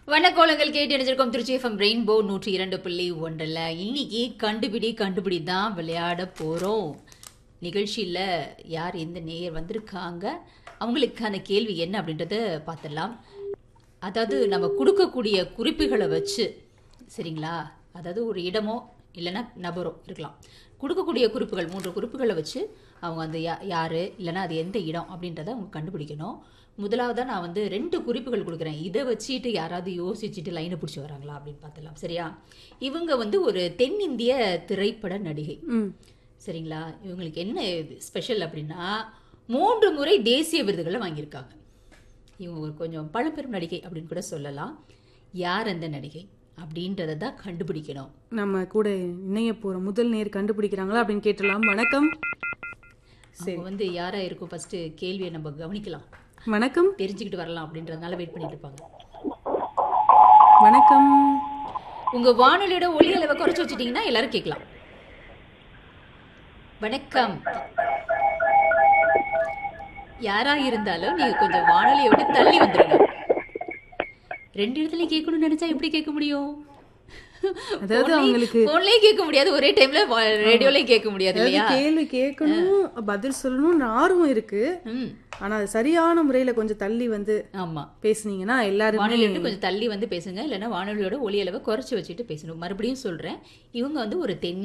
வணக்கோளங்கள் கேட்டு அணிஞ்சிருக்கோம் Trichy FM rainbow நூற்றி இரண்டு புள்ளி ஒன்றில் இன்னைக்கு கண்டுபிடி கண்டுபிடி தான் விளையாட போகிறோம் நிகழ்ச்சியில் யார் எந்த நேயர் வந்திருக்காங்க அவங்களுக்கான கேள்வி என்ன அப்படின்றத பார்த்துடலாம் அதாவது நம்ம கொடுக்கக்கூடிய குறிப்புகளை வச்சு சரிங்களா அதாவது ஒரு இடமோ இல்லைன்னா நபரோ இருக்கலாம் கொடுக்கக்கூடிய குறிப்புகள் மூன்று குறிப்புகளை வச்சு அவங்க அந்த யா யார் இல்லைன்னா அது எந்த இடம் அப்படின்றத அவங்க கண்டுபிடிக்கணும் முதலாவதாக நான் வந்து ரெண்டு குறிப்புகள் கொடுக்குறேன் இதை வச்சுட்டு யாராவது யோசிச்சுட்டு லைனை பிடிச்சி வராங்களா அப்படின்னு பார்த்துடலாம் சரியா இவங்க வந்து ஒரு தென்னிந்திய திரைப்பட நடிகை ம் சரிங்களா இவங்களுக்கு என்ன ஸ்பெஷல் அப்படின்னா மூன்று முறை தேசிய விருதுகளை வாங்கியிருக்காங்க இவங்க ஒரு கொஞ்சம் பழம்பெரும் நடிகை அப்படின்னு கூட சொல்லலாம் யார் அந்த நடிகை அப்படின்றத தான் கண்டுபிடிக்கணும் நம்ம கூட இணைய போற முதல் நேர் கண்டுபிடிக்கிறாங்களா அப்படின்னு கேட்டலாம் வணக்கம் அவங்க வந்து யாரா இருக்கும் ஃபர்ஸ்ட் கேள்வியை நம்ம கவனிக்கலாம் வணக்கம் தெரிஞ்சுக்கிட்டு வரலாம் அப்படின்றதுனால வெயிட் பண்ணிட்டு இருப்பாங்க வணக்கம் உங்க வானொலியோட ஒலி அளவை குறைச்சு வச்சுட்டீங்கன்னா எல்லாரும் கேட்கலாம் வணக்கம் யாரா இருந்தாலும் நீங்க கொஞ்சம் வானொலியை விட்டு தள்ளி வந்துருங்க ரெண்டு இடத்துலயும் கேட்கணும்னு நினைச்சா எப்படி கேட்க முடியும் அதாவது அவங்களுக்கு போன்லயே கேட்க முடியாது ஒரே டைம்ல ரேடியோலயும் கேட்க முடியாது அதாவது இல்லையா கேள்வி கேட்கணும் பதில் சொல்லணும்னு ஆர்வம் இருக்கு ம் ஆனா அது சரியான முறையில கொஞ்சம் தள்ளி வந்து ஆமா பேசுனீங்கன்னா எல்லாருமே வானொலி விட்டு கொஞ்சம் தள்ளி வந்து பேசுங்க இல்லைன்னா வானொலியோட ஒலி அளவை குறைச்சி வச்சுட்டு பேசணும் மறுபடியும் சொல்றேன் இவங்க வந்து ஒரு தென்